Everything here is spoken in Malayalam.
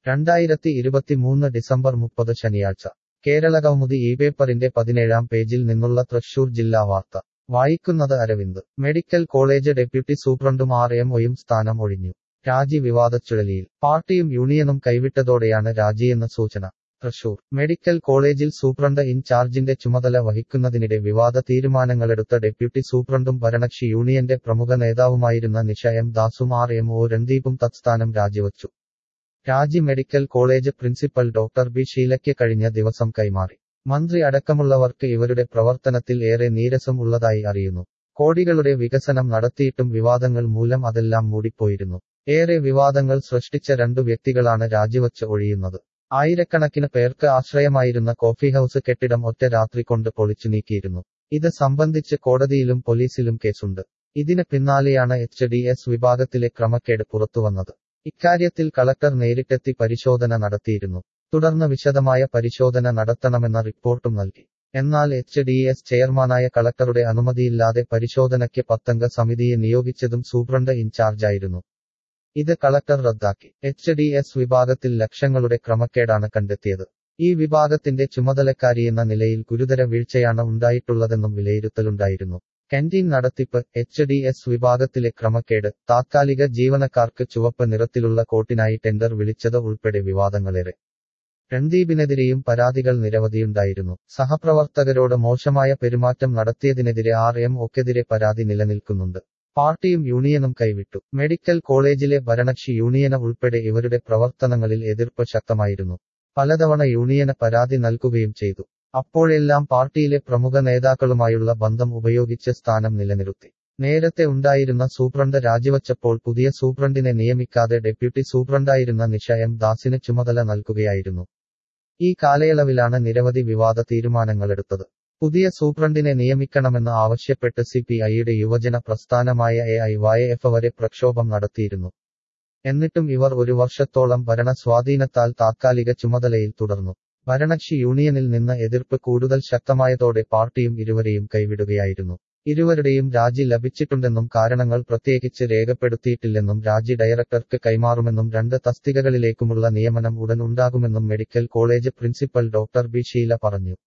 രണ്ടായിരത്തി ഇരുപത്തിമൂന്ന് ഡിസംബർ മുപ്പത് ശനിയാഴ്ച കേരളകൗമുദി ഈ പേപ്പറിന്റെ പതിനേഴാം പേജിൽ നിന്നുള്ള തൃശൂർ ജില്ലാ വാർത്ത വായിക്കുന്നത് അരവിന്ദ് മെഡിക്കൽ കോളേജ് ഡെപ്യൂട്ടി സൂപ്രണ്ടും ആർ എം ഒയും സ്ഥാനം ഒഴിഞ്ഞു രാജി വിവാദച്ചുഴലിയിൽ പാർട്ടിയും യൂണിയനും കൈവിട്ടതോടെയാണ് രാജിയെന്ന സൂചന തൃശൂർ മെഡിക്കൽ കോളേജിൽ സൂപ്രണ്ട് ഇൻചാർജിന്റെ ചുമതല വഹിക്കുന്നതിനിടെ വിവാദ തീരുമാനങ്ങളെടുത്ത ഡെപ്യൂട്ടി സൂപ്രണ്ടും ഭരണകക്ഷി യൂണിയന്റെ പ്രമുഖ നേതാവുമായിരുന്ന നിഷ എം ദാസും ആർ എം ഒ രൺദീപും തത്സ്ഥാനം രാജിവച്ചു രാജി medical college principal doctor B ഷീലയ്ക്ക് കഴിഞ്ഞ ദിവസം കൈമാറി മന്ത്രി അടക്കമുള്ളവർക്ക് ഇവരുടെ പ്രവർത്തനത്തിൽ ഏറെ നീരസം ഉള്ളതായി അറിയുന്നു കോടികളുടെ വികസനം നടത്തിയിട്ടും വിവാദങ്ങൾ മൂലം അതെല്ലാം മൂടിപ്പോയിരുന്നു ഏറെ വിവാദങ്ങൾ സൃഷ്ടിച്ച രണ്ടു വ്യക്തികളാണ് രാജിവച്ച് ഒഴിയുന്നത് ആയിരക്കണക്കിന് പേർക്ക് ആശ്രയമായിരുന്ന കോഫി ഹൌസ് കെട്ടിടം ഒറ്റ രാത്രി കൊണ്ട് പൊളിച്ചു നീക്കിയിരുന്നു ഇത് സംബന്ധിച്ച് കോടതിയിലും പോലീസിലും കേസുണ്ട് ഇതിന് പിന്നാലെയാണ് എച്ച് ഡി എസ് വിഭാഗത്തിലെ ക്രമക്കേട് പുറത്തുവന്നത് ഇക്കാര്യത്തിൽ കളക്ടർ നേരിട്ടെത്തി പരിശോധന നടത്തിയിരുന്നു തുടർന്ന് വിശദമായ പരിശോധന നടത്തണമെന്ന റിപ്പോർട്ടും നൽകി എന്നാൽ എച്ച് ഡി എസ് ചെയർമാനായ കളക്ടറുടെ അനുമതിയില്ലാതെ പരിശോധനയ്ക്ക് പത്തംഗ സമിതിയെ നിയോഗിച്ചതും സൂപ്രണ്ട് ഇൻചാർജായിരുന്നു ഇത് കളക്ടർ റദ്ദാക്കി എച്ച് ഡി എസ് വിഭാഗത്തിൽ ലക്ഷങ്ങളുടെ ക്രമക്കേടാണ് കണ്ടെത്തിയത് ഈ വിഭാഗത്തിന്റെ ചുമതലക്കാരിയെന്ന നിലയിൽ ഗുരുതര വീഴ്ചയാണ് ഉണ്ടായിട്ടുള്ളതെന്നും വിലയിരുത്തലുണ്ടായിരുന്നു കന്റീൻ നടത്തിപ്പ് എച്ച് ഡി എസ് വിഭാഗത്തിലെ ക്രമക്കേട് താത്കാലിക ജീവനക്കാർക്ക് ചുവപ്പ് നിറത്തിലുള്ള കോട്ടിനായി ടെൻഡർ വിളിച്ചത് ഉൾപ്പെടെ വിവാദങ്ങളേറെ രൺദീപിനെതിരെയും പരാതികൾ നിരവധിയുണ്ടായിരുന്നു സഹപ്രവർത്തകരോട് മോശമായ പെരുമാറ്റം നടത്തിയതിനെതിരെ ആർ എം ഒക്കെതിരെ പരാതി നിലനിൽക്കുന്നുണ്ട് പാർട്ടിയും യൂണിയനും കൈവിട്ടു മെഡിക്കൽ കോളേജിലെ ഭരണകക്ഷി യൂണിയന് ഉൾപ്പെടെ ഇവരുടെ പ്രവർത്തനങ്ങളിൽ എതിർപ്പ് ശക്തമായിരുന്നു പലതവണ യൂണിയന് പരാതി നൽകുകയും ചെയ്തു അപ്പോഴെല്ലാം പാർട്ടിയിലെ പ്രമുഖ നേതാക്കളുമായുള്ള ബന്ധം ഉപയോഗിച്ച് സ്ഥാനം നിലനിർത്തി നേരത്തെ ഉണ്ടായിരുന്ന സൂപ്രണ്ട് രാജിവച്ചപ്പോൾ പുതിയ സൂപ്രണ്ടിനെ നിയമിക്കാതെ ഡെപ്യൂട്ടി സൂപ്രണ്ടായിരുന്ന നിഷ എം ദാസിന് ചുമതല നൽകുകയായിരുന്നു ഈ കാലയളവിലാണ് നിരവധി വിവാദ തീരുമാനങ്ങളെടുത്തത് പുതിയ സൂപ്രണ്ടിനെ നിയമിക്കണമെന്ന് ആവശ്യപ്പെട്ട് സി പി ഐയുടെ യുവജന പ്രസ്ഥാനമായ എ ഐ വൈ എഫ് വരെ പ്രക്ഷോഭം നടത്തിയിരുന്നു എന്നിട്ടും ഇവർ ഒരു വർഷത്തോളം ഭരണ സ്വാധീനത്താൽ താത്കാലിക ചുമതലയിൽ തുടർന്നു ഭരണകക്ഷി യൂണിയനിൽ നിന്ന് എതിർപ്പ് കൂടുതൽ ശക്തമായതോടെ പാർട്ടിയും ഇരുവരെയും കൈവിടുകയായിരുന്നു ഇരുവരുടെയും രാജി ലഭിച്ചിട്ടുണ്ടെന്നും കാരണങ്ങൾ പ്രത്യേകിച്ച് രേഖപ്പെടുത്തിയിട്ടില്ലെന്നും രാജി ഡയറക്ടർക്ക് കൈമാറുമെന്നും രണ്ട് തസ്തികകളിലേക്കുമുള്ള നിയമനം ഉടൻ ഉണ്ടാകുമെന്നും medical college principal doctor B Sheela പറഞ്ഞു